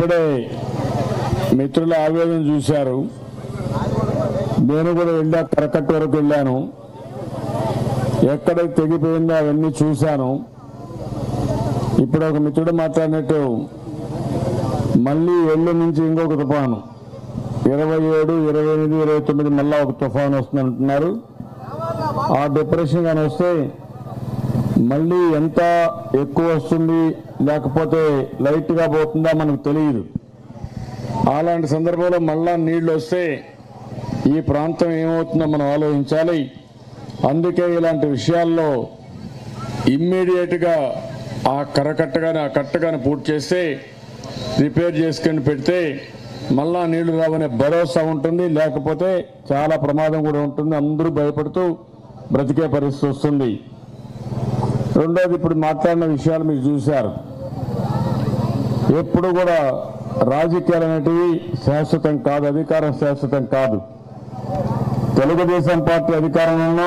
ఇప్పుడే మిత్రుల ఆవేదన చూశారు నేను కూడా వెళ్ళా కరకట్టు వరకు వెళ్ళాను ఎక్కడ తెగిపోయిందో అవన్నీ చూశాను ఇప్పుడు ఒక మిత్రుడు మాట్లాడినట్టు మళ్ళీ ఎల్లు నుంచి ఇంకొక తుఫాను ఇరవై ఏడు ఇరవై ఎనిమిది ఇరవై తొమ్మిది మళ్ళా ఒక తుఫాను వస్తుంది అంటున్నారు ఆ డిప్రెషన్ కానీ వస్తే మళ్ళీ ఎంత ఎక్కువ వస్తుంది లేకపోతే లైట్గా పోతుందా మనకు తెలియదు అలాంటి సందర్భంలో మళ్ళా నీళ్లు వస్తే ఈ ప్రాంతం ఏమవుతుందో మనం ఆలోచించాలి అందుకే ఇలాంటి విషయాల్లో ఇమ్మీడియట్గా ఆ కరకట్టగాని ఆ కట్టగాని పూర్తి చేస్తే రిపేర్ చేసుకొని పెడితే మళ్ళా నీళ్లు రావనే భరోసా ఉంటుంది లేకపోతే చాలా ప్రమాదం కూడా ఉంటుంది అందరూ భయపడుతూ బ్రతికే పరిస్థితి వస్తుంది రెండోది ఇప్పుడు మాట్లాడిన విషయాలు మీరు చూశారు ఎప్పుడు కూడా రాజకీయాలు అనేటివి శాశ్వతం కాదు అధికారం శాశ్వతం కాదు తెలుగుదేశం పార్టీ అధికారంలో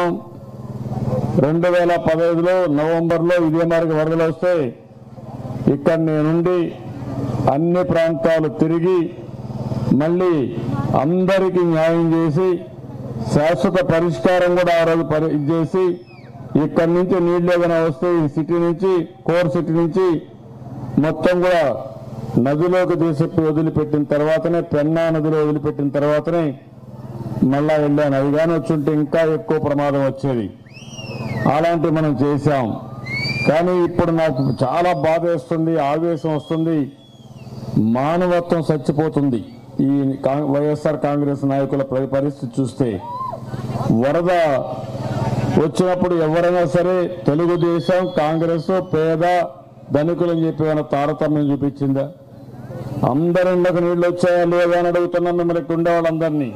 రెండు వేల పదహైదులో నవంబర్లో ఇదే మార్గ వరదలు వస్తే ఇక్కడ నేనుండి అన్ని ప్రాంతాలు తిరిగి మళ్ళీ అందరికీ న్యాయం చేసి శాశ్వత పరిష్కారం కూడా ఆ రోజు పరి ఇది చేసి ఇక్కడి నుంచి నీళ్ళు ఏదైనా వస్తే ఈ సిటీ నుంచి కోర్ సిటీ నుంచి మొత్తం కూడా నదిలోకి తీసుకు వదిలిపెట్టిన తర్వాతనే పెన్నా నదిలో వదిలిపెట్టిన తర్వాతనే మళ్ళా వెళ్ళాను అవి కానీ వచ్చుంటే ఇంకా ఎక్కువ ప్రమాదం వచ్చేది అలాంటివి మనం చేశాం కానీ ఇప్పుడు నాకు చాలా బాధ వేస్తుంది ఆవేశం వస్తుంది మానవత్వం చచ్చిపోతుంది ఈ కాంగ్- వైఎస్ఆర్ కాంగ్రెస్ నాయకుల పరి- పరిస్థితి చూస్తే వరద వచ్చినప్పుడు ఎవరైనా సరే తెలుగుదేశం కాంగ్రెస్ పేద ధనికులని చెప్పి ఏమైనా తారతమ్యం చూపించిందా అందరి ఇళ్ళకు నీళ్ళు వచ్చాయా లేదా అని అడుగుతున్నాం మిమ్మల్ని ఇక్కడ ఉండే వాళ్ళందరినీ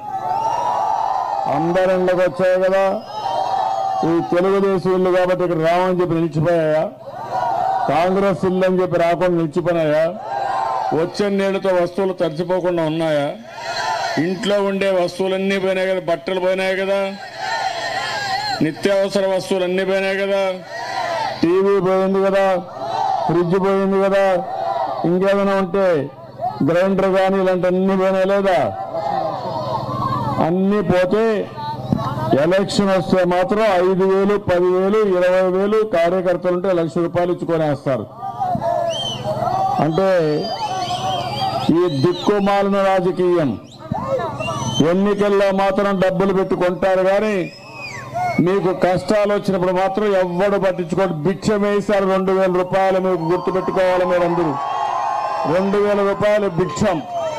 అందరి ఇళ్ళకి వచ్చాయి కదా ఈ తెలుగుదేశం ఇల్లు కాబట్టి ఇక్కడ రావని చెప్పి నిలిచిపోయాయా కాంగ్రెస్ ఇల్లు అని చెప్పి రాకుండా నిలిచిపోయాయా వచ్చే నీళ్లతో వస్తువులు తడిచిపోకుండా ఉన్నాయా ఇంట్లో ఉండే వస్తువులన్నీ పోయినాయి కదా బట్టలు పోయినాయి కదా నిత్యావసర వస్తువులు అన్నీ పోయినాయి కదా టీవీ పోయింది కదా ఫ్రిడ్జ్ పోయింది కదా ఇంకేమైనా ఉంటే గ్రైండర్ కానీ ఇలాంటి అన్ని పోయినాయి లేదా అన్నీ పోతే ఎలక్షన్ వస్తే మాత్రం ఐదు వేలు పదివేలు ఇరవై వేలు కార్యకర్తలు ఉంటే లక్ష రూపాయలు ఇచ్చుకొనేస్తారు అంటే ఈ దిక్కుమాలిన రాజకీయం ఎన్నికల్లో మాత్రం డబ్బులు పెట్టి కొంటారు కానీ మీకు కష్టాలు వచ్చినప్పుడు మాత్రం ఎవ్వడు పట్టించుకోండి భిక్షం వేశారు రెండు వేల రూపాయలు మీకు గుర్తుపెట్టుకోవాలి మీరందరూ రెండు వేల రూపాయలు భిక్షం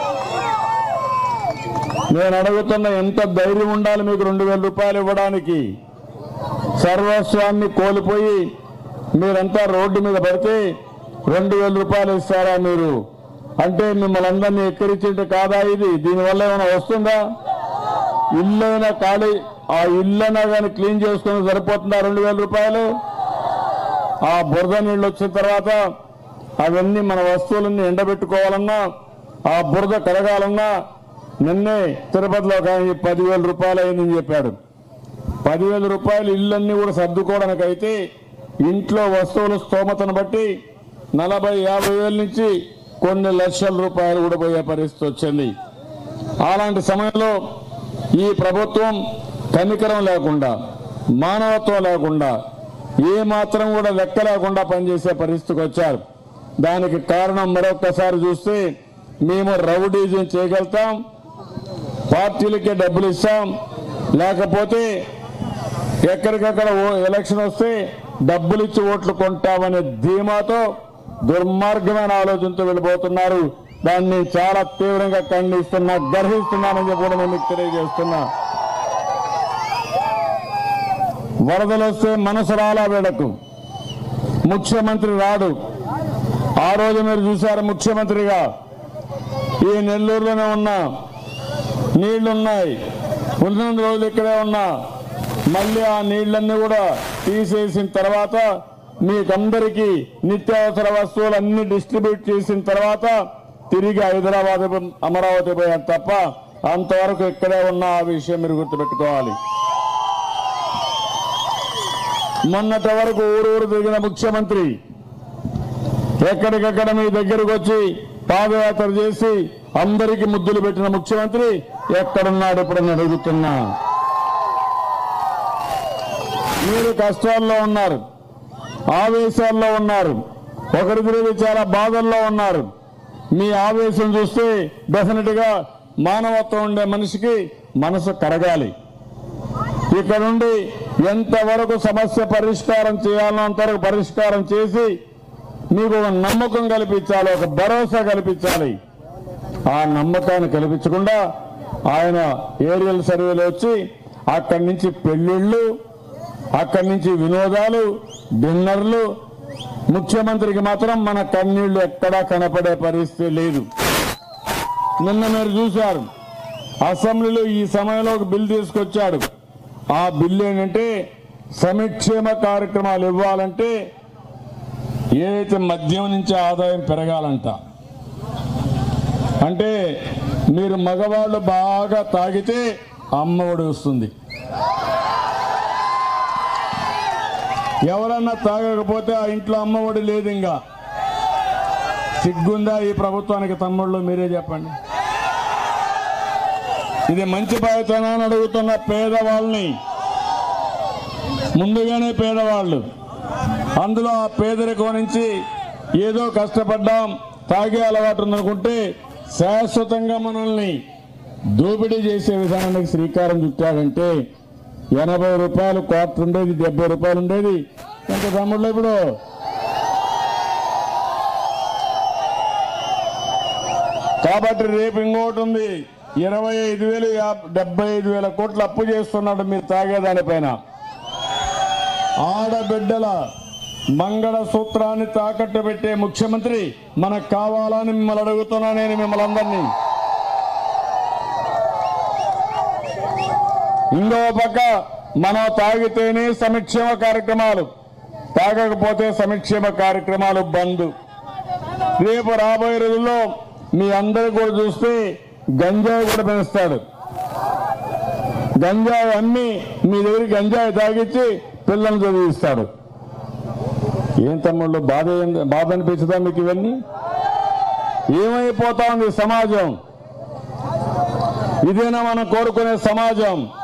నేను అడుగుతున్న ఎంత ధైర్యం ఉండాలి మీకు రెండు వేల రూపాయలు ఇవ్వడానికి సర్వస్వాన్ని కోల్పోయి మీరంతా రోడ్డు మీద పడితే రెండు వేల రూపాయలు ఇస్తారా మీరు అంటే మిమ్మల్ని అందరినీ ఎక్కిరించింటే కాదా ఇది దీనివల్ల ఏమైనా వస్తుందా ఇల్లైనా ఖాళీ ఆ ఇల్లైనా కానీ క్లీన్ చేసుకుని సరిపోతుందా రెండు వేల రూపాయలు ఆ బురద నీళ్ళు వచ్చిన తర్వాత అవన్నీ మన వస్తువులన్నీ ఎండబెట్టుకోవాలన్నా ఆ బురద కడగాలన్నా నిన్నే తిరుపతిలో ఒక ఆయన పదివేల రూపాయలు అయిందని చెప్పాడు పదివేల రూపాయలు ఇల్లన్నీ కూడా సర్దుకోవడానికి అయితే ఇంట్లో వస్తువుల స్తోమతను బట్టి నలభై యాభై వేల నుంచి కొన్ని లక్షల రూపాయలు కూడా పోయే పరిస్థితి వచ్చింది అలాంటి సమయంలో ఈ ప్రభుత్వం కనికరం లేకుండా మానవత్వం లేకుండా ఏ మాత్రం కూడా లెక్క లేకుండా పనిచేసే పరిస్థితికి వచ్చారు దానికి కారణం మరొక్కసారి చూస్తే మేము రౌడీజం చేయగలుగుతాం పార్టీలకే డబ్బులు ఇస్తాం లేకపోతే ఎక్కడికక్కడ ఓ- ఎలక్షన్ వస్తే డబ్బులు ఇచ్చి ఓట్లు కొంటామనే ధీమాతో దుర్మార్గమైన ఆలోచనతో వెళ్ళిపోతున్నారు దాన్ని చాలా తీవ్రంగా ఖండిస్తున్నా గర్హిస్తున్నానని చెప్పి కూడా నేను మీకు తెలియజేస్తున్నా వరదలు వస్తే మనసు రాలా వీడకు ముఖ్యమంత్రి రాడు ఆ రోజు మీరు చూశారు ముఖ్యమంత్రిగా ఈ నెల్లూరులోనే ఉన్నా నీళ్లున్నాయి ఉన్నందు రోజులు ఇక్కడే ఉన్నా మళ్ళీ ఆ నీళ్లన్నీ కూడా తీసేసిన తర్వాత మీకందరికీ నిత్యావసర వస్తువులు అన్ని డిస్ట్రిబ్యూట్ చేసిన తర్వాత తిరిగి హైదరాబాద్ అమరావతి పోయాను తప్ప అంతవరకు ఇక్కడే ఉన్న ఆ విషయం మీరు గుర్తుపెట్టుకోవాలి మొన్నటి వరకు ఊరు ఊరు తిరిగిన ముఖ్యమంత్రి ఎక్కడికక్కడ మీ దగ్గరకు వచ్చి పాదయాత్ర చేసి అందరికీ ముద్దులు పెట్టిన ముఖ్యమంత్రి ఎక్కడున్నాడు ఇప్పుడు నేను అడుగుతున్నా మీరు కష్టాల్లో ఉన్నారు ఆవేశాల్లో ఉన్నారు ఒకరి తిరిగి చాలా బాధల్లో ఉన్నారు మీ ఆవేశం చూస్తే డెఫినెట్ గా మానవత్వం ఉండే మనిషికి మనసు కరగాలి ఇక్కడ నుండి ఎంతవరకు సమస్య పరిష్కారం చేయాలో అంతవరకు పరిష్కారం చేసి మీకు ఒక నమ్మకం కల్పించాలి ఒక భరోసా కల్పించాలి ఆ నమ్మకాన్ని కల్పించకుండా ఆయన ఏరియల్ సర్వేలో వచ్చి అక్కడి నుంచి పెళ్లిళ్ళు అక్కడి నుంచి వినోదాలు డిన్నర్లు ముఖ్యమంత్రికి మాత్రం మన కన్నీళ్లు ఎక్కడా కనపడే పరిస్థితి లేదు నిన్న మీరు చూశారు అసెంబ్లీలో ఈ సమయంలో ఒక బిల్ తీసుకొచ్చాడు ఆ బిల్ ఏంటంటే సంక్షేమ కార్యక్రమాలు ఇవ్వాలంటే ఏదైతే మద్యం నుంచి ఆదాయం పెరగాలంట అంటే మీరు మగవాళ్ళు బాగా తాగితే అమ్మఒడి వస్తుంది ఎవరన్నా తాగకపోతే ఆ ఇంట్లో అమ్మఒడి లేదు ఇంకా సిగ్గుందా ఈ ప్రభుత్వానికి తమ్ముళ్ళు మీరే చెప్పండి ఇది మంచి బాధ్యతనా అని అడుగుతున్న పేదవాళ్ళని ముందుగానే పేదవాళ్ళు అందులో ఆ పేదరికం నుంచి ఏదో కష్టపడ్డాం తాగే అలవాటు ఉందనుకుంటే శాశ్వతంగా మనల్ని దోపిడీ చేసే విధానానికి శ్రీకారం చుట్టాడంటే ఎనభై రూపాయలు క్వార్టర్ ఉండేది డెబ్బై రూపాయలు ఉండేది ఎంత తమ్ముళ్ళు ఇప్పుడు కాబట్టి రేపు ఇంకోటి ఉంది ఇరవై ఐదు వేలు యాభ- డెబ్బై ఐదు వేల కోట్లు అప్పు చేస్తున్నాడు మీరు తాగేదానిపైన ఆడబిడ్డల మంగళ సూత్రాన్ని తాకట్టు పెట్టే ముఖ్యమంత్రి మనకు కావాలని మిమ్మల్ని అడుగుతున్నా నేను మిమ్మల్ని అందరినీ ఇంకో పక్క మనం తాగితేనే సంక్షేమ కార్యక్రమాలు తాగకపోతే సంక్షేమ కార్యక్రమాలు బంద్ రేపు రాబోయే రోజుల్లో మీ అందరూ కూడా చూస్తే గంజాయి కూడా పెంచుతాడు గంజాయి అమ్మి మీ దగ్గర గంజాయి తాగిచ్చి పిల్లల్ని చదివిస్తాడు ఏం తమ్ముళ్ళు బాధ ఏం- బాధ అనిపించదా మీకు ఇవన్నీ ఏమైపోతా ఉంది సమాజం ఇదేనా మనం కోరుకునే సమాజం